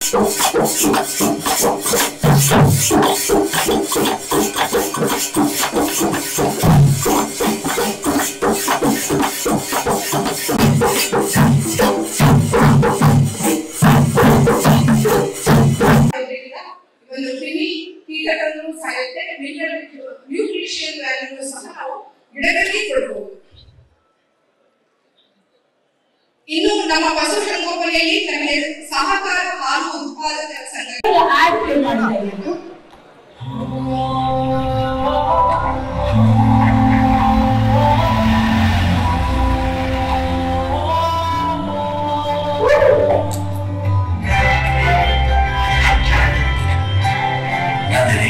ಅದರಿಂದ ಒಂದು ಕ್ರಿಮಿ ಕೀಟಗಳನ್ನು ಸಾಯುತ್ತೆ ಮಿನರಲ್ ನ್ಯೂಟ್ರಿಷಿಯನ್ ವ್ಯಾಲ್ಯೂ ಸಹ ನಾವು ಗಿಡಗಳಿಗೆ ಕೊಡಬಹುದು ಇನ್ನು ನಮ್ಮ ಪಶುಸಂಗೋಪನೆಯಲ್ಲಿ ನಮಗೆ ಸಹಕಾರ ಹಾಲು ಉತ್ಪಾದಕರ ಸಂಘ ಆಡ್ ಪ್ಲೇ ಮಾಡ್ತಾ ಇರೋದು ನಂದಿನಿ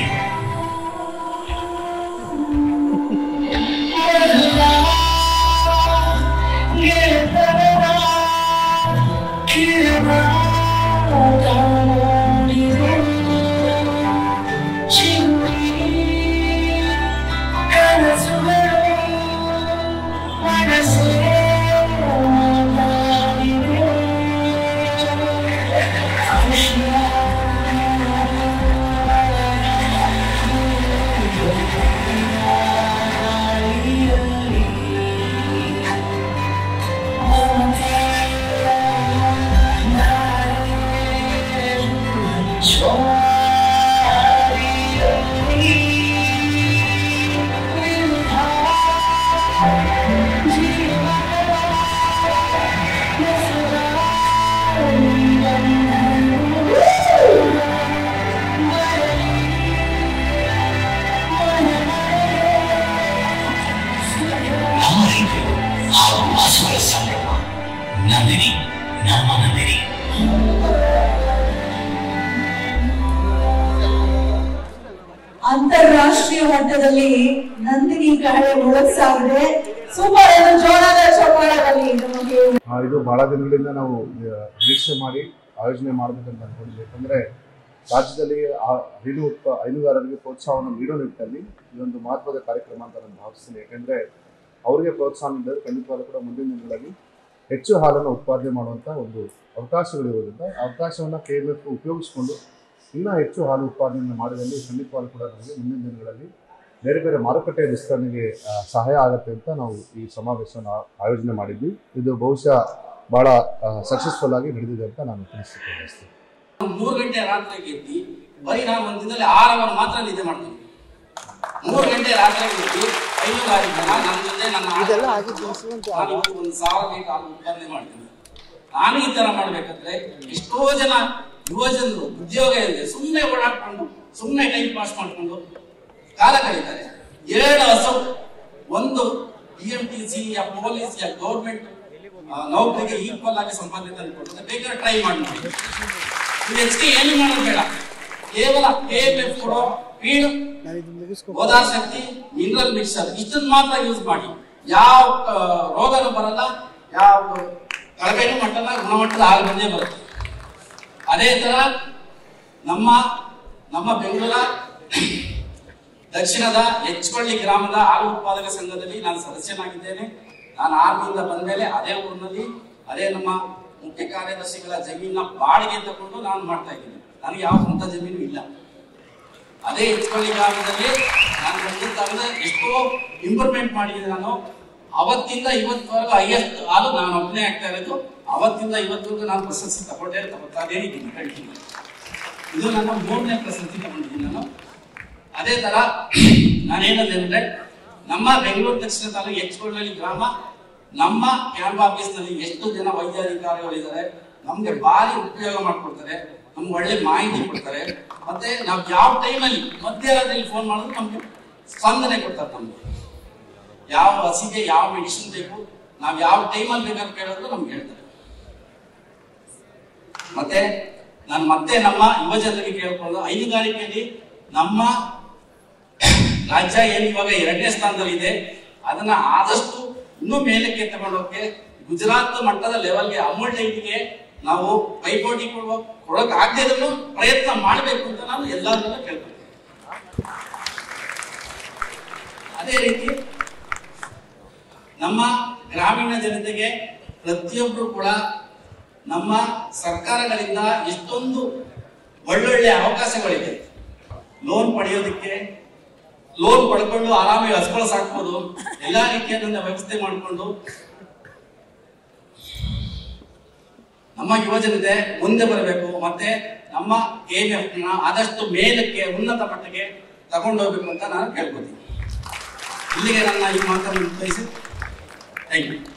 ನಮ್ಮ ರೈತರು ಹಾಗೂ ಹಸುಗಳ ಸಂಭ್ರಮ ನಂದಿನಿ ನಮ್ಮ ನಂದಿನಿ ಅಂತಾರಾಷ್ಟ್ರೀಯ ಮಟ್ಟದಲ್ಲಿ ನಂದಿನಿ ಕಹಳೆ ಮೊಳಗ್ಸಾಗಿದೆ ಸೂಪರ್ ಏನು ಜೋರಾದ ಚಪ್ಪಾಳದಲ್ಲಿ ನಮಗೆ ಆ, ಇದು ಬಹಳ ದಿನಗಳಿಂದ ನಾವು ಆ, ನಿರೀಕ್ಷೆ ಮಾಡಿ ಆಯೋಜನೆ ಮಾಡಬೇಕಂತ ಅನ್ಕೊಂಡಿದ್ವಿ ಯಾಕಂದ್ರೆ ರಾಜ್ಯದಲ್ಲಿ ಆ- ಹೈನು ಉತ್ಪ ಹೈನುಗಾರರಿಗೆ ಪ್ರೋತ್ಸಾಹವನ್ನು ನೀಡೋ ನಿಟ್ಟಿನಲ್ಲಿ ಇದೊಂದು ಮಹತ್ವದ ಕಾರ್ಯಕ್ರಮ ಅಂತ ನಾನು ಭಾವಿಸ್ತೀನಿ ಯಾಕಂದ್ರೆ ಅವರಿಗೆ ಪ್ರೋತ್ಸಾಹ ನೀಡಿದ್ರೆ ಖಂಡಿತವಾಗ್ಲೂ ಕೂಡ ಮುಂದಿನ ದಿನಗಳಲ್ಲಿ ಹೆಚ್ಚು ಹಾಲನ್ನು ಉತ್ಪಾದನೆ ಮಾಡುವಂಥ ಒಂದು ಅವಕಾಶಗಳಿರೋದ್ರಿಂದ ಆ ಅವಕಾಶವನ್ನು ಕೆ ಎಮ್ ಎಫ್ ಉಪಯೋಗಿಸಿಕೊಂಡು ಇನ್ನೂ ಹೆಚ್ಚು ಹಾಲು ಉತ್ಪಾದನೆಯನ್ನು ಮಾಡಿದಲ್ಲಿ ಖಂಡಿತವಾಗ್ಲೂ ಕೂಡ ನಮಗೆ ಮುಂದಿನ ದಿನಗಳಲ್ಲಿ ಬೇರೆ ಬೇರೆ ಮಾರುಕಟ್ಟೆ ವಿಸ್ತರಣೆಗೆ ಆ, ಸಹಾಯ ಆಗುತ್ತೆ ಅಂತ ನಾವು ಈ ಸಮಾವೇಶವನ್ನು ಆ- ಆಯೋಜನೆ ಮಾಡಿದ್ವಿ ಇದು ಬಹುಶಃ ಬಹಳ ಸಕ್ಸಸ್ಫುಲ್ ಆಗಿ ನಡೆದಿದೆ ಅಂತ ನಾನು ತಿಳಿಸ್ಲಿಕ್ಕೆ ಬಯಸ್ತೀನಿ ಮೂರು ಗಂಟೆ ರಾತ್ರಿಗೆ ಎದ್ದು ಬರೀ ನಾನು ಒಂದು ದಿನದಲ್ಲಿ ಆರು ಅವರ್ ಮಾತ್ರ ನಿದ್ದೆ ಮಾಡ್ತೀನಿ ಮೂರು ಗಂಟೆ ರಾತ್ರಿಗೆ ಎದ್ದು ಐದುಗಾರಿ ಜನ ನನ್ನ ಜೊತೆ ನನ್ನ ಆಳು- ನಾನು ಇವತ್ತು ಒಂದು ಸಾವಿರ ಲೀಟರ್ ಹಾಲು ಉತ್ಪಾದನೆ ಮಾಡ್ತೀನಿ ನಾನು ಈ ತರ ಮಾಡ್ಬೇಕಾದ್ರೆ ಎಷ್ಟೋ ಜನ ಯುವ ಜನರು ಉದ್ಯೋಗ ಇದೆ ಸುಮ್ಮನೆ ಓಡಾಡ್ಕೊಂಡು ಸುಮ್ಮನೆ ಟೈಮ್ ಪಾಸ್ ಮಾಡ್ಕೊಂಡು ಕಾಲ ಕಳೀತಾರೆ ಎರಡು ಹಸು ಒಂದು ಬಿ ಎಂ ಟಿ ಸಿ ಯಾ ಪೊಲೀಸ್ ಯಾ ಗೌರ್ಮೆಂಟ್ ನೌಕರಿಗೆ ಈಕ್ವಲ್ ಆಗಿ ಸಂಪಾದನೆ ತಂದು ಕೊಡ್ತದೆ ಬೇಕಾದ್ರೆ ಟ್ರೈ ಮಾಡಿ ನೋಡಿ ನೀವು ಹೆಚ್ಚಿಗೆ ಏನು ಮಾಡೋದು ಬೇಡ ಕೇವಲ ಕೆ ಎಂ ಎಫ್ ಕೊಡೋ feed Goda Shakti mineral mixture ಇಷ್ಟನ್ನ ಮಾತ್ರ ಯೂಸ್ ಮಾಡಿ ಯಾವ ಆ, ರೋಗನೂ ಬರಲ್ಲ ಯಾವ ಕಳಪೆನೂ ಮಟ್ಟಲ್ಲ ಗುಣಮಟ್ಟದ ಹಾಲು ಬಂದೇ ಬರುತ್ತೆ ಅದೇ ತರ ನಮ್ಮ ನಮ್ಮ ಬೆಂಗಳೂರ ದಕ್ಷಿಣದ ಹೆಚ್ಚುಕೊಳ್ಳಿ ಗ್ರಾಮದ ಹಾಲು ಉತ್ಪಾದಕ ಸಂಘದಲ್ಲಿ ನಾನು ಸದಸ್ಯನಾಗಿದ್ದೇನೆ ನಾನು ಆರ್ಮಿಯಿಂದ ಬಂದ ಮೇಲೆ ಅದೇ ಊರಿನಲ್ಲಿ ಅದೇ ನಮ್ಮ ಮುಖ್ಯ ಕಾರ್ಯದರ್ಶಿಗಳ ಜಮೀನ ಬಾಡಿಗೆ ತಗೊಂಡು ನಾನು ಮಾಡ್ತಾ ಇದ್ದೀನಿ ನನಗೆ ಯಾವ ಸ್ವಂತ ಜಮೀನು ಇಲ್ಲ ಅದೇ ಹೆಚ್ಚುಕೊಳ್ಳಿ ಗ್ರಾಮದಲ್ಲಿ ನಾನು ಬಂದಿದ್ದಾಗ ಎಷ್ಟೋ ಇಂಪ್ರೂವ್ಮೆಂಟ್ ಮಾಡಿದ್ದೀನಿ ನಾನು ಅವತ್ತಿಂದ ಇವತ್ತವರೆಗೂ ಹೈಯೆಸ್ಟ್ ಹಾಲು ನಾನು ಒಬ್ಬನೇ ಆಗ್ತಾ ಇರೋದು ಅವತ್ತಿಂದ ಇವತ್ತವರೆಗೂ ನಾನು ಪ್ರಶಸ್ತಿ ತಗೊಂಡೇ ತಗೋತಾನೇ ಇದ್ದೀನಿ ಕಂಟಿನ್ಯೂ ಇದು ನನ್ನ ಮೂರನೇ ಪ್ರಶಸ್ತಿ ತಗೊಂಡಿದ್ದೀನಿ ನಾನು ಅದೇ ತರ ನಾನೇನಂದೆ ಅಂದ್ರೆ ನಮ್ಮ ಬೆಂಗಳೂರು ದಕ್ಷಿಣ ತಾಲೂಕು ಹೆಚ್ಚುಕೊಳ್ಳಿ ಗ್ರಾಮ ನಮ್ಮ ಕ್ಯಾಂಪ್ ಆಫೀಸ್ ನಲ್ಲಿ ಎಷ್ಟು ಜನ ವೈದ್ಯಾಧಿಕಾರಿಗಳಿದ್ದಾರೆ ನಮ್ಗೆ ಭಾರಿ ಉಪಯೋಗ ಮಾಡ್ಕೊಡ್ತಾರೆ ನಮ್ಗೆ ಒಳ್ಳೆ ಮಾಹಿತಿ ಕೊಡ್ತಾರೆ ಮತ್ತೆ ನಾವ್ ಯಾವ ಟೈಮಲ್ಲಿ ಮಧ್ಯರಾತ್ರಿ ಫೋನ್ ಮಾಡಿದ್ರು ನಮ್ಗೆ ಸ್ಪಂದನೆ ಕೊಡ್ತಾರೆ ನಮ್ಗೆ ಯಾವ ಹಸಿಗೆ ಯಾವ ಮೆಡಿಸಿನ್ ಬೇಕು ನಾವ್ ಯಾವ ಟೈಮಲ್ಲಿ ಬೇಕಾದ್ರೆ ಕೇಳಿದ್ರು ನಮ್ಗೆ ಹೇಳ್ತಾರೆ ಮತ್ತೆ ನಾನು ಮತ್ತೆ ನಮ್ಮ ಯುವ ಜನರಿಗೆ ಕೇಳ್ಕೊಳ್ಳೋದು ಹೈನುಗಾರಿಕೆಯಲ್ಲಿ ನಮ್ಮ ರಾಜ್ಯ ಏನು ಇವಾಗ ಎರಡನೇ ಸ್ಥಾನದಲ್ಲಿ ಇದೆ ಅದನ್ನ ಆದಷ್ಟು ಇನ್ನೂ ಮೇಲಕ್ಕೆ ತಗೊಂಡೋಗಕ್ಕೆ ಗುಜರಾತ್ ಮಟ್ಟದ ಲೆವೆಲ್ಗೆ ಅಮೂಲ್ ಡೈರಿಗೆ ನಾವು ಪೈಪೋಟಿ ಕೊಡುವ ಕೊಡಕ್ ಆಗದೆ ಇದ್ರೂ ಪ್ರಯತ್ನ ಮಾಡಬೇಕು ಅಂತ ನಾನು ಎಲ್ಲರನ್ನೂ ಕೇಳ್ಕೊಳ್ತೀನಿ ಅದೇ ರೀತಿ ನಮ್ಮ ಗ್ರಾಮೀಣ ಜನತೆಗೆ ಪ್ರತಿಯೊಬ್ಬರು ಕೂಡ ನಮ್ಮ ಸರ್ಕಾರಗಳಿಂದ ಎಷ್ಟೊಂದು ಒಳ್ಳೊಳ್ಳೆ ಅವಕಾಶಗಳಿದೆ ಲೋನ್ ಪಡೆಯೋದಕ್ಕೆ ಲೋನ್ ಪಡ್ಕೊಂಡು ಆರಾಮಾಗಿ ಹಸ್ಗಳು ಸಾಕ್ಬೋದು ಎಲ್ಲಾ ರೀತಿಯಾದಂತ ವ್ಯವಸ್ಥೆ ಮಾಡಿಕೊಂಡು ನಮ್ಮ ಯುವಜನತೆ ಮುಂದೆ ಬರಬೇಕು ಮತ್ತೆ ನಮ್ಮ ಕೆಎಂಎಫ್ ನ ಆದಷ್ಟು ಮೇಲಕ್ಕೆ ಉನ್ನತ ಮಟ್ಟಕ್ಕೆ ತಗೊಂಡೋಗ್ಬೇಕು ಅಂತ ನಾನು ಕೇಳ್ಕೊತೀನಿ ಇಲ್ಲಿಗೆ ನನ್ನ ಈ ಮಾತನ್ನು ಮುಕ್ತಾಯಿಸಿ thank you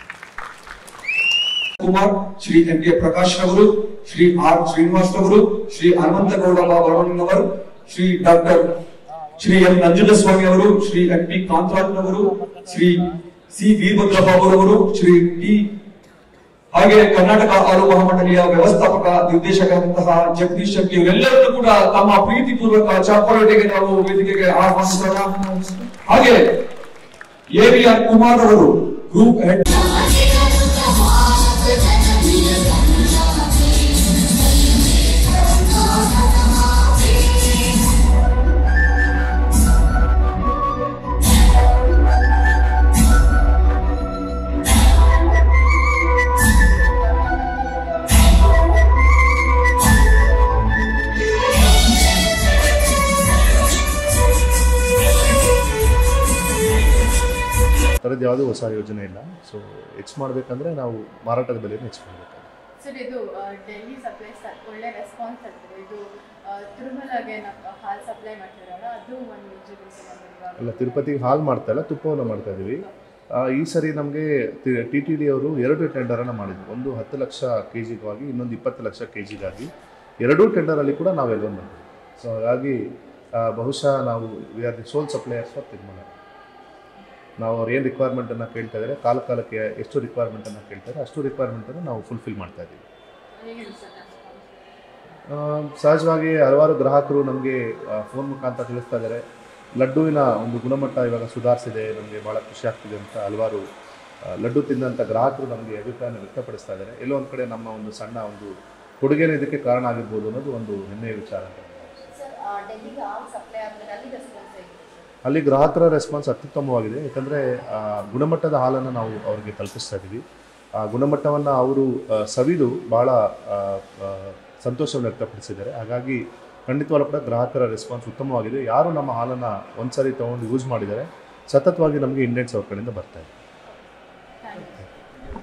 Kumar Shri M K Prakash ರವರು ಶ್ರೀ ಆರ್ ಶ್ರೀನಿವಾಸ್ ರವರು ಶ್ರೀ ಹನುಮಂತಗೌಡ ಬರವಣ್ಣನವರು ಶ್ರೀ ಡಾಕ್ಟರ್ ಶ್ರೀ ಎಂ ನಂಜುಂಡಸ್ವಾಮಿ ಅವರು ಶ್ರೀ ಎಂ ಪಿ ಕಾಂತರಾಜ್ ರವರು ಶ್ರೀ ಸಿ ವೀರಭದ್ರಪ್ಪ ಅವರವರು ಶ್ರೀ ಟಿ ಹಾಗೆ ಕರ್ನಾಟಕ ಹಾಲು ಮಹಾಮಂಡಳಿಯ ವ್ಯವಸ್ಥಾಪಕ ನಿರ್ದೇಶಕರಾದಂತಹ ಜಗದೀಶ್ ಶೆಟ್ಟಿ ಇವರೆಲ್ಲರನ್ನು ಕೂಡ ತಮ್ಮ ಪ್ರೀತಿಪೂರ್ವಕ ಚಾಕೋಲೇಟಿಗೆ ನಾವು ವೇದಿಕೆಗೆ ಆಹ್ವಾನಿಸೋಣ ಹಾಗೆ ಎ ವಿ ಆರ್ ಕುಮಾರ್ ಅವರು ಗ್ರೂಪ್ ಹೆಡ್ ಥರದ್ದು ಯಾವುದೂ ಹೊಸ ಯೋಜನೆ ಇಲ್ಲ ಸೊ ಹೆಚ್ಚು ಮಾಡಬೇಕಂದ್ರೆ ನಾವು ಮಾರಾಟದ ಬೆಲೆಯನ್ನು ಹೆಚ್ಚು ಮಾಡಬೇಕು ಸರ್ ಇದು ಆ, ಡೆಲ್ಲಿ ಸಪ್ಲೈ ಸ- ಒಳ್ಳೆ ರೆಸ್ಪಾನ್ಸ್ ಆಗ್ತದೆ ಇದು ಆ, ತಿರುಮಲಗೆ ನಾವು ಹಾಲು ಸಪ್ಲೈ ಮಾಡ್ತಿರಲ್ಲ ಅದು ಒಂದು ಎಲಿಜಿಬಿಲಿಟಿ ನಮಗೆ ಅಲ್ಲ ತಿರುಪತಿಗೆ ಹಾಲು ಮಾಡ್ತಾ ಇಲ್ಲ ತುಪ್ಪವನ್ನು ಮಾಡ್ತಾ ಇದ್ದೀವಿ ಆ, ಈ ಸರಿ ನಮಗೆ ಟಿ ಟಿ ಡಿ ಅವರು ಎರಡು ಟೆಂಡರನ್ನು ಮಾಡಿದ್ವಿ ಒಂದು ಹತ್ತು ಲಕ್ಷ ಕೆ ಜಿಗಾಗಿ ಇನ್ನೊಂದು ಇಪ್ಪತ್ತು ಲಕ್ಷ ಕೆ ಜಿಗಾಗಿ ಎರಡೂ ಟೆಂಡರಲ್ಲಿ ಕೂಡ ನಾವು ಎಲ್ವನ್ ಮಾಡಿದ್ವಿ ಸೊ ಹಾಗಾಗಿ ಆ, ಬಹುಶಃ ನಾವು we are the sole suppliers for Tirumala ನಾವು ಅವ್ರು ಏನು ರಿಕ್ವೈರ್ಮೆಂಟನ್ನು ಕೇಳ್ತಾ ಇದ್ದಾರೆ ಕಾಲ ಕಾಲಕ್ಕೆ ಎಷ್ಟು ರಿಕ್ವೈರ್ಮೆಂಟನ್ನು ಕೇಳ್ತಾರೆ ಅಷ್ಟು ರಿಕ್ವೈರ್ಮೆಂಟನ್ನು ನಾವು ಫುಲ್ಫಿಲ್ ಮಾಡ್ತಾ ಇದ್ದೀವಿ ಹೇಗೆ ಅನ್ಸುತ್ತೆ ಆ, ಸಹಜವಾಗಿ ಹಲವಾರು ಗ್ರಾಹಕರು ನಮಗೆ ಫೋನ್ ಮುಖಾಂತರ ತಿಳಿಸ್ತಾ ಇದ್ದಾರೆ ಲಡ್ಡುವಿನ ಒಂದು ಗುಣಮಟ್ಟ ಇವಾಗ ಸುಧಾರಿಸಿದೆ ನಮಗೆ ಭಾಳ ಖುಷಿ ಆಗ್ತಿದೆ ಅಂತ ಹಲವಾರು ಆ, ಲಡ್ಡು ತಿಂದಂಥ ಗ್ರಾಹಕರು ನಮಗೆ ಅಭಿಪ್ರಾಯನ ವ್ಯಕ್ತಪಡಿಸ್ತಾ ಇದ್ದಾರೆ ಎಲ್ಲೋ ಒಂದು ಕಡೆ ನಮ್ಮ ಒಂದು ಸಣ್ಣ ಒಂದು ಕೊಡುಗೆನೇ ಇದಕ್ಕೆ ಕಾರಣ ಆಗಿರ್ಬೋದು ಅನ್ನೋದು ಒಂದು ಹೆಮ್ಮೆಯ ವಿಚಾರ ಅಂತ ನಾನು ಭಾವಿಸ್ತೀನಿ. ಸರ್ ಡೆಲ್ಲಿಗೆ ಹಾಲು ಸಪ್ಲೈ ಆದ್ಮೇಲೆ ಅಲ್ಲಿ ರೆಸ್ಪಾನ್ಸ್ ಹೇಗಿದೆ ಅಲ್ಲಿ ಗ್ರಾಹಕರ ರೆಸ್ಪಾನ್ಸ್ ಅತ್ಯುತ್ತಮವಾಗಿದೆ ಯಾಕಂದರೆ ಗುಣಮಟ್ಟದ ಹಾಲನ್ನು ನಾವು ಅವರಿಗೆ ತಲುಪಿಸ್ತಾ ಇದ್ದೀವಿ ಆ ಗುಣಮಟ್ಟವನ್ನು ಅವರು ಆ, ಸವಿದು ಭಾಳ ಆ, ಆ, ಸಂತೋಷವನ್ನು ವ್ಯಕ್ತಪಡಿಸಿದ್ದಾರೆ ಹಾಗಾಗಿ ಖಂಡಿತವಾಗ್ಲೂ ಕೂಡ ಗ್ರಾಹಕರ ರೆಸ್ಪಾನ್ಸ್ ಉತ್ತಮವಾಗಿದೆ ಯಾರು ನಮ್ಮ ಹಾಲನ್ನು ಒಂದ್ಸರಿ ತೊಗೊಂಡು ಯೂಸ್ ಮಾಡಿದ್ದಾರೆ ಸತತವಾಗಿ ನಮಗೆ ಇಂಡಿಯನ್ಸ್ ಅವ್ರ ಕಡೆಯಿಂದ ಬರ್ತಾ ಇದೆ ಥ್ಯಾಂಕ್ ಯು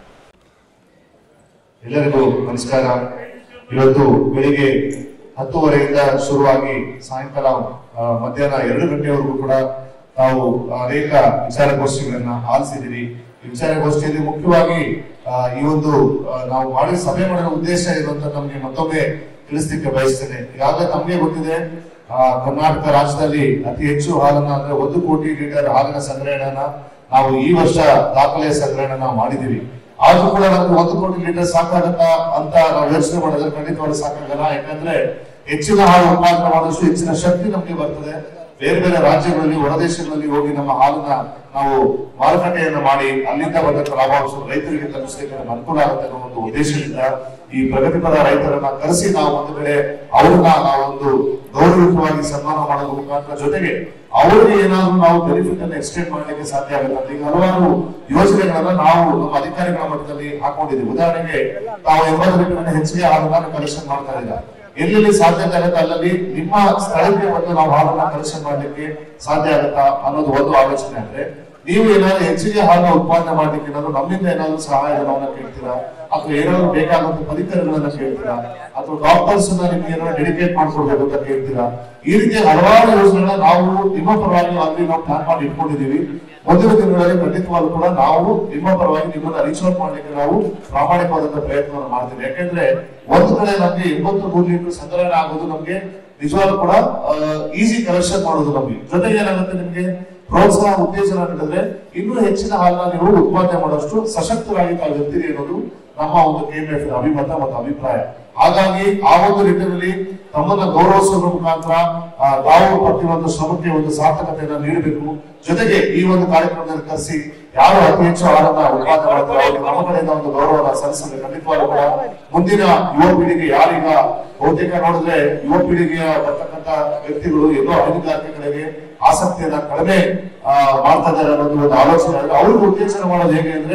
ಎಲ್ಲರಿಗೂ ನಮಸ್ಕಾರ ಇವತ್ತು ಬೆಳಿಗ್ಗೆ ಹತ್ತುವರೆಯಿಂದ ಶುರುವಾಗಿ ಸಾಯಂಕಾಲ ಆ, ಮಧ್ಯಾಹ್ನ ಎರಡು ಗಂಟೆವರೆಗೂ ಕೂಡ ನಾವು ಅನೇಕ ವಿಚಾರಗೋಷ್ಠಿಗಳನ್ನ ಆಲಿಸಿದ್ದೀವಿ ಈ ವಿಚಾರಗೋಷ್ಠಿಯಲ್ಲಿ ಮುಖ್ಯವಾಗಿ ಆ, ಈ ಒಂದು ಆ, ನಾವು ಮಾಡಿ ಸಭೆ ಮಾಡಿರೋ ಉದ್ದೇಶ ಏನು ಅಂತ ನಮಗೆ ಮತ್ತೊಮ್ಮೆ ತಿಳಿಸ್ಲಿಕ್ಕೆ ಬಯಸ್ತೇನೆ ಈಗಾಗಲೇ ತಮಗೆ ಗೊತ್ತಿದೆ ಆ, ಕರ್ನಾಟಕ ರಾಜ್ಯದಲ್ಲಿ ಅತಿ ಹೆಚ್ಚು ಹಾಲನ್ನ ಅಂದ್ರೆ ಒಂದು ಕೋಟಿ ಲೀಟರ್ ಹಾಲಿನ ಸಂಗ್ರಹಣೆಯನ್ನ ನಾವು ಈ ವರ್ಷ ದಾಖಲೆಯ ಸಂಗ್ರಹಣೆ ನಾವು ಮಾಡಿದೀವಿ ಆದ್ರೂ ಕೂಡ ನಮ್ಗೆ ಒಂದು ಕೋಟಿ ಲೀಟರ್ ಸಾಕಾಗತ್ತಾ ಅಂತ ನಾವು ಯೋಚನೆ ಮಾಡಿದ್ರೆ ಖಂಡಿತವಾಗ್ಲೂ ಸಾಕಾಗಲ್ಲ ಯಾಕಂದ್ರೆ ಹೆಚ್ಚಿನ ಹಾಲು ಉತ್ಪಾದನೆ ಮಾಡಿದಷ್ಟು ಹೆಚ್ಚಿನ ಶಕ್ತಿ ನಮ್ಗೆ ಬರ್ತದೆ ಬೇರೆ ಬೇರೆ ರಾಜ್ಯಗಳಲ್ಲಿ ಹೊರದೇಶಗಳಲ್ಲಿ ಹೋಗಿ ನಮ್ಮ ಹಾಲನ್ನ ನಾವು ಮಾರುಕಟ್ಟೆಯನ್ನ ಮಾಡಿ ಅಲ್ಲಿಂದ ಬಂದಂತ ಲಾಭಾಂಶ ರೈತರಿಗೆ ತಲುಪಿಸಲಿಕ್ಕೆ ನಮ್ಗೆ ಅನುಕೂಲ ಆಗುತ್ತೆ ಅನ್ನೋ ಒಂದು ಉದ್ದೇಶದಿಂದ ಈ ಪ್ರಗತಿಪರ ರೈತರನ್ನ ಕರೆಸಿ ನಾವು ಒಂದು ಕಡೆ ಅವ್ರನ್ನ ನಾವೊಂದು ಗೌರವಯುತವಾಗಿ ಸನ್ಮಾನ ಮಾಡೋದ್ರ ಮುಖಾಂತರ ಜೊತೆಗೆ ಅವರಿಗೆ ಏನಾದ್ರೂ ನಾವು ಬೆನಿಫಿಟ್ ಅನ್ನು ಎಕ್ಸ್ಟೆಂಡ್ ಮಾಡ್ಲಿಕ್ಕೆ ಸಾಧ್ಯ ಆಗುತ್ತೆ ಈಗ ಹಲವಾರು ಯೋಜನೆಗಳನ್ನ ನಾವು ನಮ್ಮ ಅಧಿಕಾರಿಗಳ ಮಟ್ಟದಲ್ಲಿ ಹಾಕೊಂಡಿದ್ದೀವಿ ಉದಾಹರಣೆಗೆ ತಾವು ಎಂಬತ್ತು ಲೀಟರ್ ಹೆಚ್ಚಿಗೆ ಹಾಲನ್ನ ಕಲೆಕ್ಷನ್ ಮಾಡ್ತಾ ಇದ್ದಾರೆ ಎಲ್ಲೆಲ್ಲಿ ಸಾಧ್ಯತೆ ಆಗುತ್ತೆ ಅಲ್ಲಲ್ಲಿ ನಿಮ್ಮ ಸ್ಥಳಕ್ಕೆ ಬಂದು ನಾವು ಹಾಲನ್ನ ಕಲೆಕ್ಷನ್ ಮಾಡ್ಲಿಕ್ಕೆ ಸಾಧ್ಯ ಆಗುತ್ತಾ ಅನ್ನೋದು ಒಂದು ಆಲೋಚನೆ ಅಂದ್ರೆ ನೀವು ಏನಾದ್ರು ಹೆಚ್ಚಿಗೆ ಹಾಲನ್ನ ಉತ್ಪಾದನೆ ಮಾಡ್ಲಿಕ್ಕೆ ಏನಾದ್ರು ನಮ್ಮಿಂದ ಏನಾದ್ರು ಸಹಾಯಧನವನ್ನ ಕೇಳ್ತೀರಾ ಅಥವಾ ಏನಾದ್ರು ಬೇಕಾದಂತ ಪರಿಕರಗಳನ್ನ ಕೇಳ್ತೀರಾ ಅಥವಾ ಡಾಕ್ಟರ್ಸ್ ನಿಮ್ಗೆ ಏನಾದ್ರು ಡೆಡಿಕೇಟ್ ಮಾಡ್ಕೊಡ್ಬೇಕು ಅಂತ ಕೇಳ್ತೀರಾ ಈ ರೀತಿ ಹಲವಾರು ಯೋಜನೆಗಳನ್ನ ನಾವು ನಿಮ್ಮ ಪರವಾಗಿ ಅಲ್ಲಿ ನಾವು ಪ್ಲಾನ್ ಮಾಡಿ ಇಟ್ಕೊಂಡಿದೀವಿ ಮುಂದಿನ ದಿನಗಳಲ್ಲಿ ಖಂಡಿತವಾಗ್ಲೂ ಕೂಡ ನಾವು ನಿಮ್ಮ ಪರವಾಗಿ ನಿಮ್ಮನ್ನ ರೀಚ್ ಔಟ್ ಮಾಡ್ಲಿಕ್ಕೆ ನಾವು ಪ್ರಾಮಾಣಿಕವಾದಂತ ಪ್ರಯತ್ನವನ್ನು ಮಾಡ್ತೀವಿ ಯಾಕೆಂದ್ರೆ ಒಂದು ಕಡೆ ನಮ್ಗೆ ಎಂಬತ್ತು ನೂರು ಲೀಟರ್ ಸಂಗ್ರಹಣೆ ಆಗೋದು ನಮ್ಗೆ ನಿಜವಾಗ್ಲೂ ಕೂಡ ಈಸಿ ಕಲೆಕ್ಷನ್ ಮಾಡೋದು ನಮ್ಗೆ ಜೊತೆಗೆ ಏನಾಗುತ್ತೆ ನಿಮ್ಗೆ ಪ್ರೋತ್ಸಾಹ ಉತ್ತೇಜನ ನೀಡಿದ್ರೆ ಇನ್ನೂ ಹೆಚ್ಚಿನ ಹಾಲನ್ನ ನೀವು ಉತ್ಪಾದನೆ ಮಾಡೋಷ್ಟು ಸಶಕ್ತರಾಗಿ ತಾವು ಇರ್ತೀರಿ ಅನ್ನೋದು ನಮ್ಮ ಒಂದು ಕೆಎಂಎಫ್ ಅಭಿಮತ ಮತ್ತು ಅಭಿಪ್ರಾಯ ಹಾಗಾಗಿ ಆ ಒಂದು ನಿಟ್ಟಿನಲ್ಲಿ ತಮ್ಮನ್ನ ಗೌರವಿಸುವ ಮುಖಾಂತರ ಆ, ತಾವು ಪಟ್ಟಿರುವಂತ ಶ್ರಮಕ್ಕೆ ಒಂದು ಸಾರ್ಥಕತೆಯನ್ನ ನೀಡಬೇಕು ಜೊತೆಗೆ ಈ ಒಂದು ಕಾರ್ಯಕ್ರಮದಲ್ಲಿ ಕರೆಸಿ ಯಾರು ಅತಿ ಹೆಚ್ಚು ಹಾಲನ್ನ ಉತ್ಪಾದನೆ ಮಾಡ್ತಾರೆ ಅವರಿಗೆ ನಮ್ಮ ಕಡೆಯಿಂದ ಒಂದು ಗೌರವನ ಸಲ್ಲಿಸಬೇಕು ಖಂಡಿತವಾಗ್ಲೂ ಕೂಡ ಮುಂದಿನ ಯುವ ಪೀಳಿಗೆ ಯಾರೀಗ ಬಹುತೇಕ ನೋಡಿದ್ರೆ ಯುವ ಪೀಳಿಗೆಯ ಬರ್ತಕ್ಕಂತ ವ್ಯಕ್ತಿಗಳು ಎಲ್ಲೋ ಹೈನುಗಾರಿಕೆ ಕಡೆಗೆ ಆಸಕ್ತಿಯನ್ನ ಕಡಿಮೆ ಆ, ಮಾಡ್ತಾ ಇದ್ದಾರೆ ಅನ್ನೋದು ಒಂದು ಆಲೋಚನೆ ಆಗಿದೆ ಅವ್ರಿಗೆ ಉತ್ತೇಜನ ಮಾಡೋದು ಹೇಗೆ ಅಂದ್ರೆ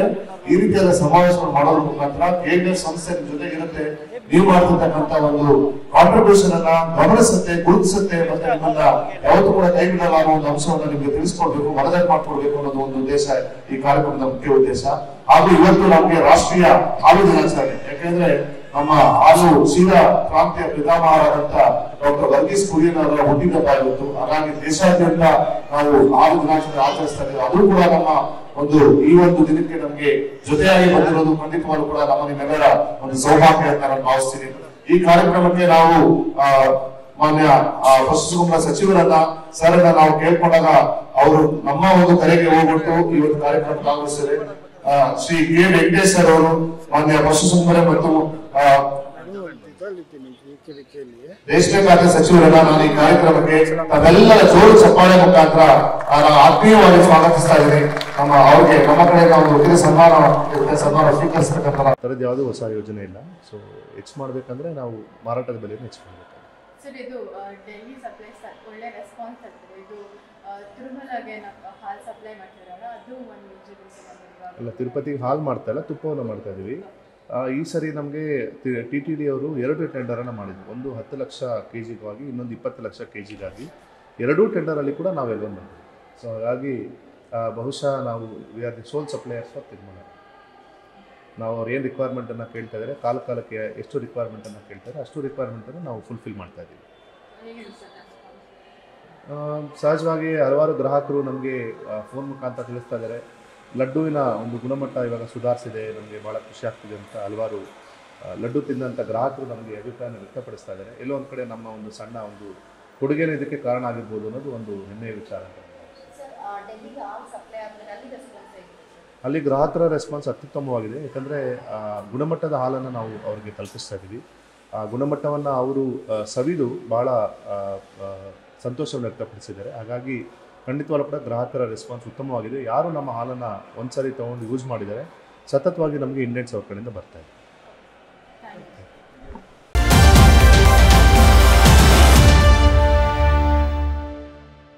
ಈ ರೀತಿಯಾದ ಸಮಾವೇಶವನ್ನು ಮಾಡೋದ್ರ ಮುಖಾಂತರ ಕೆಎಂಎಫ್ ಸಂಸ್ಥೆ ನಿಮ್ ಜೊತೆಗಿರುತ್ತೆ ನೀವು ಮಾಡ್ತಿರ್ತಕ್ಕಂತ ಒಂದು ಕಾಂಟ್ರಿಬ್ಯೂಷನ್ ಅನ್ನ ಗಮನಿಸುತ್ತೆ ಗುರುತಿಸುತ್ತೆ ಮತ್ತೆ ನಿಮ್ಮನ್ನ ಯಾವತ್ತೂ ಕೂಡ ಕೈ ಬಿಡಲ್ಲ ಅನ್ನೋ ಒಂದು ಅಂಶವನ್ನ ನಿಮ್ಗೆ ತಿಳಿಸ್ಕೊಡ್ಬೇಕು ಮನದಟ್ಟು ಮಾಡ್ಕೊಡ್ಬೇಕು ಅನ್ನೋದು ಒಂದು ಉದ್ದೇಶ ಈ ಕಾರ್ಯಕ್ರಮದ ಮುಖ್ಯ ಉದ್ದೇಶ ಹಾಗೂ ಇವತ್ತು ನಮ್ಗೆ ರಾಷ್ಟ್ರೀಯ ಹಾಲು ದಿನಾಚರಣೆ ಯಾಕೆಂದ್ರೆ ನಮ್ಮ ಹಾಲು ಸೀದಾ ಕ್ರಾಂತಿಯ ಪಿತಾಮಹರಾದಂತ ಡಾಕ್ಟರ್ ವರ್ಗೀಸ್ ಕುರಿಯನ್ ಅವರ ಹುಟ್ಟಿದಬ್ಬ ಇವತ್ತು ಹಾಗಾಗಿ ದೇಶಾದ್ಯಂತ ನಾವು ಹಾಲು ದಿನಾಚರಣೆ ಆಚರಿಸ್ತಾ ಇದ್ದೇವೆ ಅದು ಕೂಡ ನಮ್ಮ ಒಂದು ಈ ಒಂದು ದಿನಕ್ಕೆ ನಮ್ಗೆ ಜೊತೆಯಾಗಿ ಬಂದಿರೋದು ಖಂಡಿತವಾಗ್ಲೂ ಕೂಡ ನಮ್ಮ ನಿಮ್ಮೆಲ್ಲರ ಒಂದು ಸೌಭಾಗ್ಯ ಅಂತ ನಾನು ಭಾವಿಸ್ತೀನಿ ಈ ಕಾರ್ಯಕ್ರಮಕ್ಕೆ ನಾವು ಆ, ಮಾನ್ಯ ಆ, ಪಶುಸಂಗೋಪನಾ ಸಚಿವರನ್ನ ಸರನ್ನ ನಾವು ಕೇಳ್ಕೊಂಡಾಗ ಅವರು ನಮ್ಮ ಒಂದು ಕರೆಗೆ ಹೋಗ್ಬಿಟ್ಟು ಈ ಒಂದು ಕಾರ್ಯಕ್ರಮ ಭಾಗವಹಿಸಿದ್ದಾರೆ ಆ, ಶ್ರೀ ಕೆ ವೆಂಕಟೇಶ್ ಸರ್ ಅವರು ಮಾನ್ಯ ಪಶುಸಂಗೋಪನೆ ಮತ್ತು ಆ, ರೇಷ್ಮೆ ಖಾತೆ ಸಚಿವರನ್ನ ನಾನು ಈ ಕಾರ್ಯಕ್ರಮಕ್ಕೆ ತಮ್ಮೆಲ್ಲರ ಜೋರು ಚಪ್ಪಾಳೆ ಮುಖಾಂತರ ನಾನು ಆತ್ಮೀಯವಾಗಿ ಸ್ವಾಗತಿಸ್ತಾ ಇದ್ದೀನಿ ನಮ್ಮ ಅವ್ರಿಗೆ ನಮ್ಮ ಕಡೆ ನಾವು ಉಚಿತ ಸನ್ಮಾನ ಇರುತ್ತೆ ಸನ್ಮಾನ ಸ್ವೀಕರಿಸತಕ್ಕಂಥ ಥರದ್ದು ಯಾವುದೂ ಹೊಸ ಯೋಜನೆ ಇಲ್ಲ ಸೊ ಹೆಚ್ಚು ಮಾಡಬೇಕಂದ್ರೆ ನಾವು ಮಾರಾಟದ ಬೆಲೆಯನ್ನು ಹೆಚ್ಚು ಮಾಡಬೇಕು ಸರ್ ಇದು ಡೆಲ್ಲಿ ಸಪ್ಲೈ ಒಳ್ಳೆ ರೆಸ್ಪಾನ್ಸ್ ಆಗ್ತದೆ ಇದು ಆ, ತಿರುಮಲಗೆ ನಾವು ಹಾಲು ಸಪ್ಲೈ ಮಾಡ್ತಿರಲ್ಲ ಅದು ಒಂದು ವಿಜಿಬಿಲಿಟಿ ನಮಗೆ ಅಲ್ಲ ತಿರುಪತಿಗೆ ಹಾಲು ಮಾಡ್ತಾ ಇಲ್ಲ ತುಪ್ಪವನ್ನು ಮಾಡ್ತಾ ಇದೀವಿ ಆ, ಈ ಸರಿ ನಮಗೆ ಟಿ ಟಿ ಡಿ ಅವರು ಎರಡು ಟೆಂಡರನ್ನು ಮಾಡಿದ್ವಿ ಒಂದು ಹತ್ತು ಲಕ್ಷ ಕೆ ಜಿಗಾಗಿ ಇನ್ನೊಂದು ಇಪ್ಪತ್ತು ಲಕ್ಷ ಕೆ ಜಿಗಾಗಿ ಎರಡೂ ಟೆಂಡರಲ್ಲಿ ಕೂಡ ನಾವು ಎಲ್ವನ್ ಮಾಡಿದ್ವಿ ಸೊ ಹಾಗಾಗಿ ಆ, ಬಹುಶಃ ನಾವು we are the sole suppliers for Tirumala ನಾವು ಅವ್ರು ಏನು ರಿಕ್ವೈರ್ಮೆಂಟನ್ನು ಕೇಳ್ತಾ ಇದ್ದಾರೆ ಕಾಲ ಕಾಲಕ್ಕೆ ಎಷ್ಟು ರಿಕ್ವೈರ್ಮೆಂಟನ್ನು ಕೇಳ್ತಾರೆ ಅಷ್ಟು ರಿಕ್ವೈರ್ಮೆಂಟನ್ನು ನಾವು ಫುಲ್ಫಿಲ್ ಮಾಡ್ತಾ ಇದ್ದೀವಿ ಹೇಗಿದೆ ಸರ್ ರೆಸ್ಪಾನ್ಸ್ ಆ, ಸಹಜವಾಗಿ ಹಲವಾರು ಗ್ರಾಹಕರು ನಮಗೆ ಫೋನ್ ಮುಖಾಂತರ ತಿಳಿಸ್ತಾ ಇದ್ದಾರೆ ಲಡ್ಡುವಿನ ಒಂದು ಗುಣಮಟ್ಟ ಇವಾಗ ಸುಧಾರಿಸಿದೆ ನಮಗೆ ಭಾಳ ಖುಷಿ ಆಗ್ತಿದೆ ಅಂತ ಹಲವಾರು ಆ, ಲಡ್ಡು ತಿಂದಂಥ ಗ್ರಾಹಕರು ನಮಗೆ ಅಭಿಪ್ರಾಯ ವ್ಯಕ್ತಪಡಿಸ್ತಾ ಇದ್ದಾರೆ ಎಲ್ಲೋ ಒಂದು ಕಡೆ ನಮ್ಮ ಒಂದು ಸಣ್ಣ ಒಂದು ಕೊಡುಗೆನೇ ಇದಕ್ಕೆ ಕಾರಣ ಆಗಿರ್ಬೋದು ಅನ್ನೋದು ಒಂದು ಹೆಮ್ಮೆಯ ವಿಚಾರ ಅಂತ ನಾನು ಭಾವಿಸ್ತೀನಿ. ಸರ್ ಡೆಲ್ಲಿಗೆ ಹಾಲು ಸಪ್ಲೈ ಆದ್ಮೇಲೆ ಅಲ್ಲಿ ರೆಸ್ಪಾನ್ಸ್ ಹೇಗಿದೆ ಅಲ್ಲಿ ಗ್ರಾಹಕರ ರೆಸ್ಪಾನ್ಸ್ ಅತ್ಯುತ್ತಮವಾಗಿದೆ ಯಾಕಂದರೆ ಗುಣಮಟ್ಟದ ಹಾಲನ್ನು ನಾವು ಅವರಿಗೆ ತಲುಪಿಸ್ತಾ ಇದ್ದೀವಿ ಆ ಗುಣಮಟ್ಟವನ್ನು ಅವರು ಆ, ಸವಿದು ಭಾಳ ಆ, ಆ, ಸಂತೋಷವನ್ನು ವ್ಯಕ್ತಪಡಿಸಿದ್ದಾರೆ ಹಾಗಾಗಿ ಖಂಡಿತವಾಗ್ಲೂ ಕೂಡ ಗ್ರಾಹಕರ ರೆಸ್ಪಾನ್ಸ್ ಉತ್ತಮವಾಗಿದೆ ಯಾರು ನಮ್ಮ ಹಾಲನ್ನು ಒಂದ್ಸರಿ ತೊಗೊಂಡು ಯೂಸ್ ಮಾಡಿದ್ದಾರೆ ಸತತವಾಗಿ ನಮಗೆ ಇಂಡೆಂಟ್ಸ್ ಅವ್ರ ಕಡೆಯಿಂದ ಬರ್ತಾ ಇದೆ